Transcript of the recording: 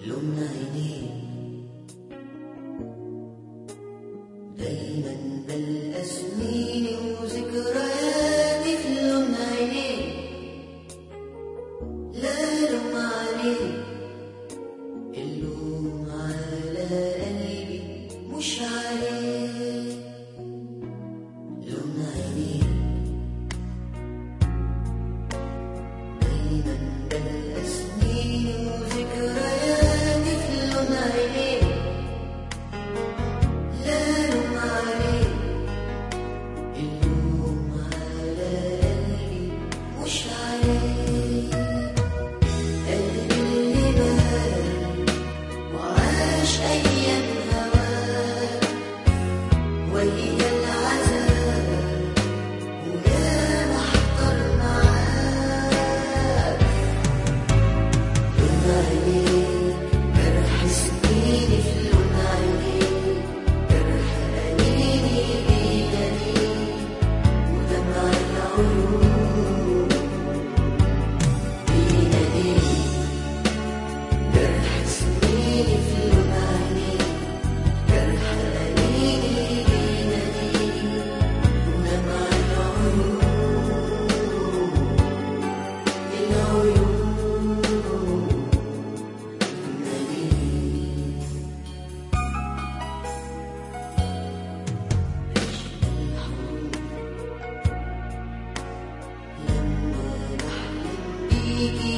لون عينيه دايما بلقى سنيني وذكرياتي في لون عينيه لا لوم عليه اللوم على قلبي مش عليه لون عينيه دايما بلقى سنيني وذكرياتي في لون عينيه لا لوم عليه اللوم على قلبي مش عليه قلبي اللي بال وعاش أيام هواه ويا العذاب ويا محضر معاه لون عينيك جرح سنيني في لون عينيك جرح أنيني بيدني ودمع العيون بيناديني جرح سنيني في لون عينيك جرح أنيني بيناديني ودمع العيون العيون بيجي